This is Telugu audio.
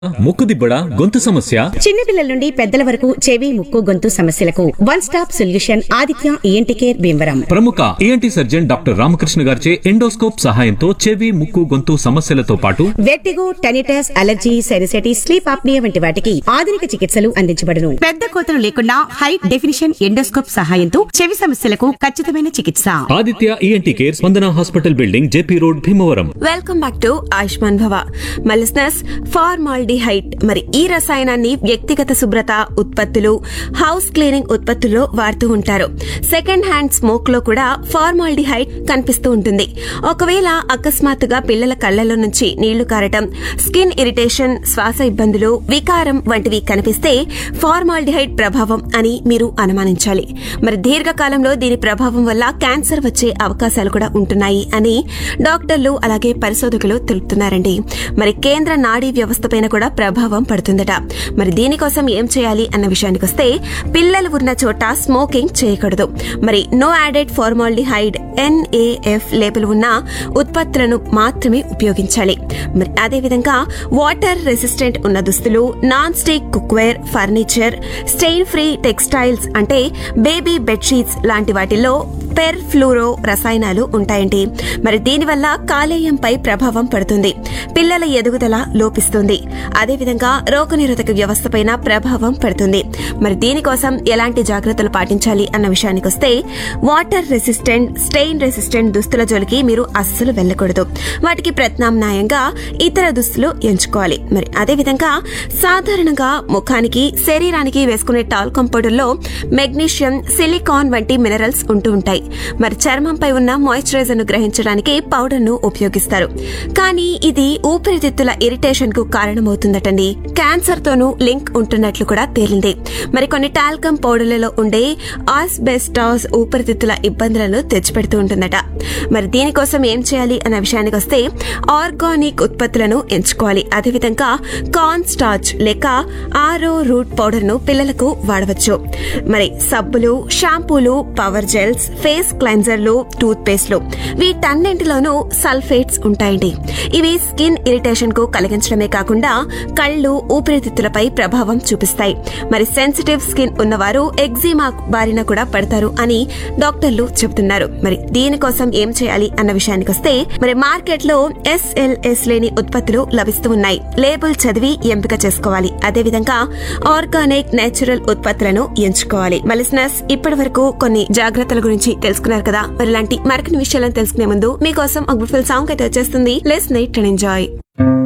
ముక్కుదిబ్బడ గొంతు సమస్య చిన్నపిల్లల నుండి పెద్దల వరకు చెవి ముక్కు గొంతు సమస్యలకు one stop solution Aditya ENT care Bhimavaram ప్రముఖ ఏఎన్టీ సర్జన్ డాక్టర్ రామకృష్ణ గారిచే ఎండోస్కోప్ సహాయంతో చెవి ముక్కు గొంతు సమస్యలతో పాటు vertigo tinnitus allergy sinusitis sleep apnoea వంటి వాటికి ఆధునిక చికిత్సలు అందించబడును పెద్ద కోతలు లేకుండా హై డెఫినిషన్ ఎండోస్కోప్ సహాయంతో చెవి సమస్యలకు ఖచ్చితమైన చికిత్స Aditya ENT care Spandana hospital building JP road Bhimavaram welcome back to Ayushman Bhava మలిస్నస్ ఫార్మాల్డిహైడ్ మరి ఈ రసాయనాన్ని వ్యక్తిగత శుభ్రత ఉత్పత్తులు హౌస్ క్లీనింగ్ ఉత్పత్తుల్లో వాడుతూ ఉంటారు సెకండ్ హ్యాండ్ స్మోక్ లో కూడా ఫార్మాల్డిహైడ్ కనిపిస్తూ ఉంటుంది ఒకవేళ అకస్మాత్తుగా పిల్లల కళ్లలో నుంచి నీళ్లు కారటం స్కిన్ ఇరిటేషన్ శ్వాస ఇబ్బందులు వికారం వంటివి కనిపిస్తే ఫార్మాల్డిహైడ్ ప్రభావం అని మీరు అనుమానించాలి మరి దీర్ఘకాలంలో దీని ప్రభావం వల్ల క్యాన్సర్ వచ్చే అవకాశాలు కూడా ఉంటున్నాయి అని డాక్టర్లు అలాగే పరిశోధకులు తెలుపుతున్నారండి మరి కేంద్ర నాడీ వ్యవస్థ పైన కూడా ప్రభావం పడుతుందట మరి దీనికోసం ఏం చేయాలి అన్న విషయానికి వస్తే పిల్లలు ఉన్న చోట స్మోకింగ్ చేయకూడదు మరి no added formaldehyde NAF label ఉన్న ఉత్పత్తులను మాత్రమే ఉపయోగించాలి మరి అదేవిధంగా వాటర్ రెసిస్టెంట్ ఉన్న దుస్తులు non stick cookware furniture stain free textiles అంటే బేబీ బెడ్షీట్స్ లాంటి వాటిల్లో పెర్ ఫ్లూరో రసాయనాలు ఉంటాయండి మరి దీనివల్ల కాలేయంపై ప్రభావం పడుతుంది పిల్లల ఎదుగుదల లోపిస్తుంది అదేవిధంగా రోగనిరోధక వ్యవస్థపైన ప్రభావం పడుతుంది మరి దీనికోసం ఎలాంటి జాగ్రత్తలు పాటించాలి అన్న విషయానికి వస్తే వాటర్ రెసిస్టెంట్ స్టెయిన్ రెసిస్టెంట్ దుస్తుల జోలికి మీరు అస్సలు వెళ్ళకూడదు వాటికి ప్రత్యామ్నాయంగా ఇతర దుస్తులు ఎంచుకోవాలి మరి అదేవిధంగా సాధారణంగా ముఖానికి శరీరానికి వేసుకునే టాల్కమ్ పౌడర్లో మెగ్నీషియం సిలికాన్ వంటి మినరల్స్ ఉంటూ ఉంటాయి మరి చర్మంపై ఉన్న మాయిశ్చరైజర్ ను గ్రహించడానికి పౌడర్ ను ఉపయోగిస్తారు కానీ ఇది ఊపిరితిత్తుల ఇరిటేషన్ కు కారణమవుతుందటండి క్యాన్సర్ తోనూ లింక్ ఉంటున్నట్లు కూడా తేలింది మరి కొన్ని టాల్కమ్ పౌడర్లలో ఉండే ఆస్బెస్టాస్ ఊపిరితిత్తుల ఇబ్బందులను తెచ్చిపెడుతూ ఉంటుందట మరి దీనికోసం ఏం చేయాలి అన్న విషయానికి వస్తే ఆర్గానిక్ ఉత్పత్తులను ఎంచుకోవాలి అదేవిధంగా కార్న్ స్టార్చ్ లేక ఆరో రూట్ పౌడర్ ను పిల్లలకు వాడవచ్చు మరి సబ్బులు షాంపూలు పవర్ జెల్స్ ఫేస్ క్లెన్జర్లు టూత్ పేస్ట్లు వీటన్నింటిలోనూ సల్ఫేట్స్ ఉంటాయండి ఇవి స్కిన్ ఇరిటేషన్ కు కలిగించడమే కాకుండా కళ్ళు ఊపిరితిత్తులపై ప్రభావం చూపిస్తాయి మరి సెన్సిటివ్ స్కిన్ ఉన్నవారు ఎగ్జిమా బారిన కూడా పడతారు అని డాక్టర్లు చెబుతున్నారు మరి దీనికోసం ఏం చేయాలి అన్న విషయానికి వస్తే మరి మార్కెట్ లో ఎస్ఎల్ఎస్ లేని ఉత్పత్తులు లభిస్తూ ఉన్నాయి లేబుల్ చదివి ఎంపిక చేసుకోవాలి అదేవిధంగా ఆర్గానిక్ నేచురల్ ఉత్పత్తులను ఎంచుకోవాలి మలిసినస్ ఇప్పటి వరకు కొన్ని జాగ్రత్తల గురించి తెలుసుకున్నారు కదా మరి ఇలాంటి మరికొన్ని విషయాలను తెలుసుకునే ముందు మీకోసం ఒక బ్యూటిఫుల్ సాంగ్ అయితే వచ్చేస్తుంది లెస్ నైట్ అండ్ ఎంజాయ్